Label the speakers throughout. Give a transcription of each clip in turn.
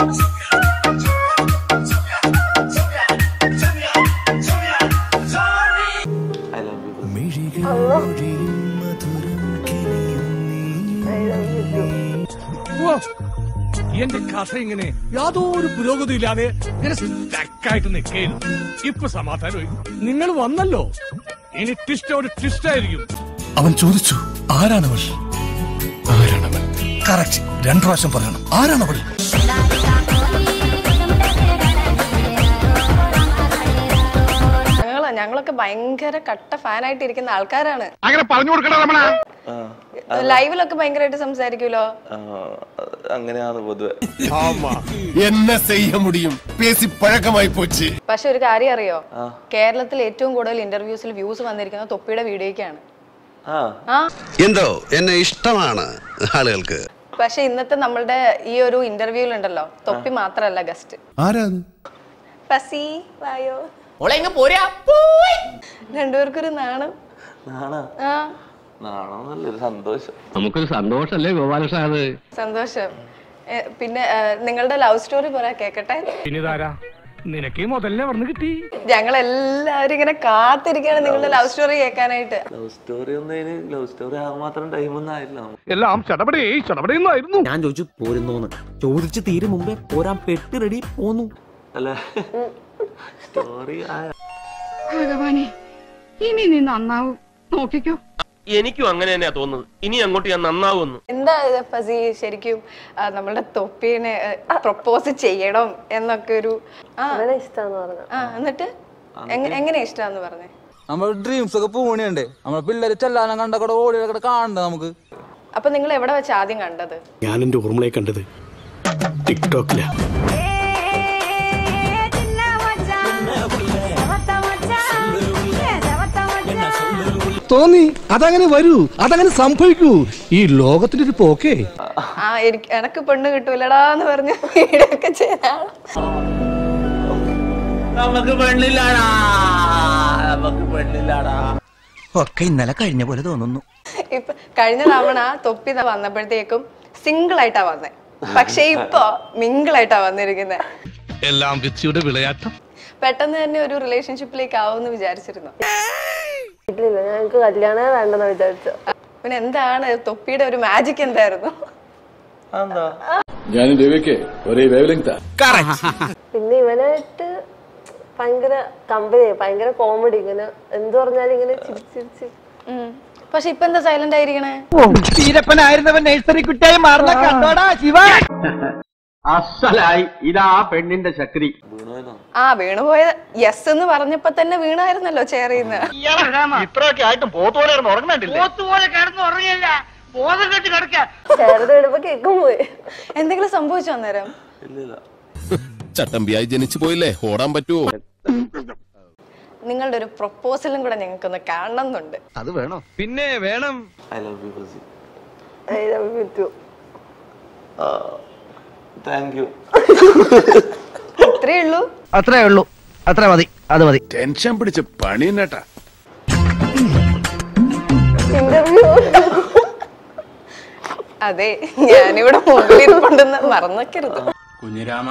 Speaker 1: I love U
Speaker 2: എന്റെ കഥ ഇങ്ങനെ യാതൊരു പുരോഗതി ഇല്ലാതെ ഇങ്ങനെ സ്റ്റക്കായിട്ട് നിൽക്കുന്നു ഇപ്പൊ സമാധാനമായി നിങ്ങൾ വന്നല്ലോ ഇനി ട്വിസ്റ്റ് ഒരു ട്വിസ്റ്റ് ആയിരിക്കും
Speaker 3: അവൻ ചോദിച്ചു ആരാണവൾ ആരാണവൾ കറക്റ്റ് രണ്ടു പ്രാവശ്യം പറയണം ആരാണവൾ
Speaker 4: ഞങ്ങള് ഞങ്ങളൊക്കെ ഭയങ്കര കട്ട ഫാനായിട്ട് ഇരിക്കുന്ന ആൾക്കാരാണ്
Speaker 2: അങ്ങനെ പറഞ്ഞു കൊടുക്കണ രമണ
Speaker 4: ലൈവിലൊക്കെ ഭയങ്കരമായിട്ട് സംസാരിക്കുമല്ലോ
Speaker 1: അങ്ങനെയാണ് പൊതുവെ
Speaker 3: എന്നെ ചെയ്യ മുടിയും പേസി പഴക്കമായി പോച്ച്
Speaker 4: പക്ഷെ ഒരു കാര്യം അറിയോ കേരളത്തിൽ ഏറ്റവും കൂടുതൽ ഇന്റർവ്യൂസിൽ വ്യൂസ് വന്നിരിക്കുന്നത് തൊപ്പിയുടെ വീഡിയോയ്ക്കാണ്
Speaker 1: ആ
Speaker 4: ആ
Speaker 5: എന്തോ എന്നെ ഇഷ്ടമാണ് ആളുകൾക്ക്
Speaker 4: പക്ഷെ ഇന്നത്തെ നമ്മളുടെ ഈ ഒരു ഇന്റർവ്യൂവിൽ ഉണ്ടല്ലോ തൊപ്പി മാത്രല്ല ഗസ്റ്റ്
Speaker 3: ആരാത്
Speaker 4: പസി വായോ രണ്ടുപേർക്കൊരു നാണം
Speaker 1: നാണ
Speaker 4: ആ
Speaker 1: നാണോ നല്ലൊരു സന്തോഷം
Speaker 6: നമുക്കൊരു സന്തോഷല്ലേ ഗോപാലകൃഷ്ണ അത്
Speaker 4: സന്തോഷം എ, പിന്നെ ഏ, നിങ്ങളുടെ ലവ് സ്റ്റോറി പറയാ കേക്കട്ടെ
Speaker 2: പിന്നെ ഇതാരാ നിനക്ക് ഈ മുതലിനെ വന്ന് കിട്ടി
Speaker 4: ഞങ്ങൾ എല്ലാവരും ഇങ്ങനെ കാത്തിരിക്കുകയാണ് നിങ്ങളുടെ ലവ് സ്റ്റോറി കേൾക്കാനായിട്ട്
Speaker 1: ലവ് സ്റ്റോറി ഒന്നും അതിന് ലവ് സ്റ്റോറി ആകാൻ മാത്രം ടൈമൊന്നും ആയില്ല നമുക്ക്
Speaker 2: എല്ലാം ചടപടേ ചടപടയൊന്നായിരുന്നു
Speaker 7: ഞാൻ ചോദിച്ചു പോരുന്നോന്ന് ചോദിച്ച് തീരും മുമ്പേ പോരാൻ പെട്ടി റെഡി പോന്നു
Speaker 1: അല്ല സ്റ്റോറി
Speaker 8: ഭഗവാനെ ഇനി നീ നന്നാവും നോക്കിക്കോ
Speaker 9: എനിക്കും അങ്ങനെ തന്നെയാ തോന്നുന്നത് ഇനി അങ്ങോട്ട് ഞാൻ നന്നാവുമെന്ന്
Speaker 4: എന്താ ഇത് ഫസി ശരിക്കും ആ, നമ്മളുടെ തൊപ്പീനെ പ്രപ്പോസ് ചെയ്യണം എന്നൊക്കെ ഒരു ആ
Speaker 10: ഇഷ്ടാന്ന് പറഞ്ഞു
Speaker 4: ആ എന്നിട്ട് എങ്ങനെ എങ്ങനെ ഇഷ്ടാന്ന് പറഞ്ഞേ
Speaker 7: നമ്മൾ ഡ്രീംസ് ഒക്കെ പോണിയുണ്ട് നമ്മളെ പിള്ളേര് ചെല്ലാനും കണ്ട കൂടെ ഓടി കൂടെ കാണണ്ട നമുക്ക്
Speaker 4: അപ്പൊ നിങ്ങൾ എവിടെ വെച്ച് ആദ്യം കണ്ടത്
Speaker 3: ഞാൻ എന്റെ ഓർമ്മളെ കണ്ടത് ടിക്ടോക്കിലാ തോന്നി അതങ്ങനെ വരൂ അതങ്ങനെ സംഭവിക്കൂ ഈ ലോകത്തിന്റെ ഒരു പോക്കേ
Speaker 4: ആ എനിക്ക് എനക്ക് പെണ്ണ് കിട്ടൂലടാ എന്ന് പറഞ്ഞ് വീഡിയോ ഒക്കെ ചെയ്താണ്
Speaker 7: നമുക്ക് പെണ്ണില്ലാടാ നമുക്ക് പെണ്ണില്ലാടാ
Speaker 11: ഒക്കെ ഇന്നലെ കഴിഞ്ഞ പോലെ തോന്നുന്നു
Speaker 4: ഇപ്പൊ കഴിഞ്ഞ തവണ തൊപ്പി ദാ വന്നപ്പോഴത്തേക്കും സിംഗിൾ ആയിട്ടാ വന്നേ പക്ഷെ ഇപ്പൊ മിങ്കിൾ ആയിട്ടാ വന്നിരിക്കുന്നത്
Speaker 2: എല്ലാം വിധിയുടെ വിളയാട്ടം
Speaker 4: പെട്ടെന്ന് തന്നെ ഒരു റിലേഷൻഷിപ്പിലേക്ക് ആവുമെന്ന് വിചാരിച്ചിരുന്നു
Speaker 10: ഇല്ലില്ല ഞങ്ങൾക്ക് കല്യാണം വേണ്ടെന്ന് വിചാരിച്ചു
Speaker 4: പിന്നെ എന്താണ് തൊപ്പിയുടെ ഒരു മാജിക് എന്തായിരുന്നു
Speaker 1: എന്താ
Speaker 3: ഞാൻ രവിക്ക് ഒരേ വേവ് ലെങ്താ
Speaker 10: പിന്നെ ഇവനായിട്ട് ഭയങ്കര കമ്പനി ഭയങ്കര കോമഡി ഇങ്ങനെ എന്ത് പറഞ്ഞാലും ഇങ്ങനെ ചിരിച്ചിരിച്ച്
Speaker 4: ഉം. പക്ഷെ ഇപ്പൊ എന്താ സൈലന്റ് ആയിരിക്കണേ
Speaker 7: തീരപ്പനായിരുന്നവൻ നഴ്സറി കുട്ടിയായി മാറുന്ന കണ്ടോടാ ശിവ
Speaker 9: അസലായി ഇതാ പെണ്ണിന്റെ ശക്തി
Speaker 1: വീണോയതാ
Speaker 4: ആ വീണുപോയ യെസ് എന്ന് പറഞ്ഞപ്പോ തന്നെ വീണായിരുന്നല്ലോ ചേറിന്ന്
Speaker 9: ഇത്രയൊക്കെ ആയിട്ടും പോത്തോലെ ഉറങ്ങണ്ടില്ലേ പോത്തുപോലെ കിടന്ന് ഉറങ്ങിയല്ല ബോധം കെട്ടി കിടക്ക
Speaker 10: ചേർത്ത് വിടുമ്പോ കേക്കും പോയി
Speaker 4: എന്തെങ്കിലും സംഭവിച്ചോ അന്നേരം
Speaker 1: ഇല്ലില്ല
Speaker 3: ചട്ടമ്പിയായി ജനിച്ചു പോയില്ലേ ഓടാൻ പറ്റുമോ
Speaker 4: നിങ്ങളുടെ ഒരു പ്രൊപ്പോസലും കൂടെ ഞങ്ങൾക്കൊന്ന് കാണണമെന്നുണ്ട്
Speaker 6: അത് വേണോ
Speaker 2: പിന്നെ വേണം
Speaker 1: ഐ ലവ് യു ഫസി
Speaker 10: പറ്റൂ
Speaker 1: താങ്ക് യു
Speaker 4: ഇത്രേ ഉള്ളൂ
Speaker 11: അത്രേ ഉള്ളൂ അത്ര മതി അത് മതി
Speaker 3: ടെൻഷൻ പിടിച്ച് പണി നേട്ടാ
Speaker 10: ഇന്റർവ്യൂ
Speaker 4: അതെ ഞാനിവിടെ മുമ്പിൽ ഇരിപ്പുണ്ടെന്ന് മറന്നേക്കരുത്
Speaker 2: കുഞ്ഞിരാമ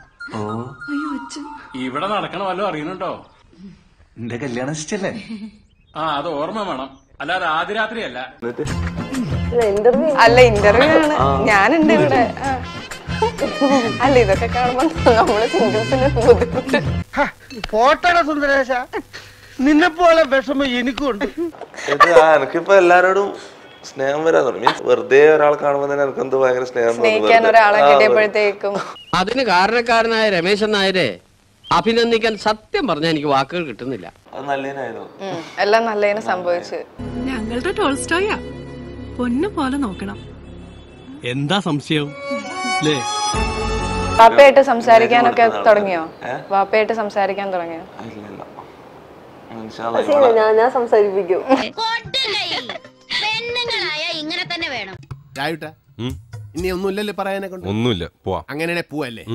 Speaker 2: ഇവിടെ നടക്കണ വല്ലതും അറിയണുണ്ടോ
Speaker 11: എന്റെ കല്യാണം ഇഷ്ടല്ലേ
Speaker 2: ആ അത് ഓർമ്മ വേണം അല്ലാതെ ആദ്യ രാത്രിയല്ല
Speaker 10: ഇന്റർവ്യൂ
Speaker 4: അല്ല ഇന്റർവ്യൂ ആണ് ഞാനുണ്ട് ഇവിടെ ആ. അല്ല ഇതൊക്കെ കാണുമ്പോ നമ്മള് സിംഗിൾസിന് ബുദ്ധിമുട്ട്
Speaker 7: പോട്ടട സുന്ദരേശ നിന്നെ പോലെ വിഷമം എനിക്കുണ്ട്
Speaker 1: ഇത് ആ എനിക്കിപ്പോ എല്ലാരോടും സ്നേഹം വരാൻ തുടങ്ങി മീൻസ് വെറുതെ ഒരാൾ കാണുമ്പോൾ തന്നെ എനിക്ക് എന്തോ ഭയങ്കര സ്നേഹം തോന്നും.
Speaker 4: സ്നേഹിക്കാൻ
Speaker 1: വെറുതെ.
Speaker 4: ഒരാളെ
Speaker 1: ആ,
Speaker 4: കിട്ടിയപ്പോഴത്തേക്കും
Speaker 6: അതിന് കാരണക്കാരനായ രമേശൻ നായരെ അഭിനന്ദിക്കാൻ സത്യം പറഞ്ഞാൽ എനിക്ക് വാക്കുകൾ കിട്ടുന്നില്ല
Speaker 1: അത് നല്ലതിനായിരുന്നു
Speaker 4: ഉം, എല്ലാം നല്ലതിന് സംഭവിച്ചു
Speaker 8: ഞങ്ങളുടെ ടോൾസ്റ്റോയാ പൊന്നു പോലെ നോക്കണം
Speaker 2: എന്താ സംശയം അല്ലേ
Speaker 4: വാപ്പയായിട്ട് സംസാരിക്കാനൊക്കെ തുടങ്ങിയോ വാപ്പയായിട്ട് സംസാരിക്കാൻ തുടങ്ങിയോ
Speaker 1: ഇല്ല ഇല്ല ഇൻഷാല്ലാ
Speaker 10: ഞാൻ ഞാൻ സംസാരിപ്പിക്കും
Speaker 8: പെണ്ണുങ്ങളായ ഇങ്ങനെ തന്നെ വേണം
Speaker 3: രായുട്ട ഇനി ഒന്നുമില്ലല്ലേ പറയാനെ കൊണ്ട്
Speaker 5: ഒന്നുമില്ല പോവാ
Speaker 3: അങ്ങനെ പോവല്ലേ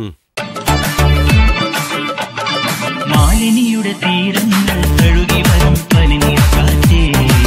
Speaker 11: മാലിനിയുടെ തീരങ്ങൾ കഴുകി വരും പനിനീർ കാറ്റേ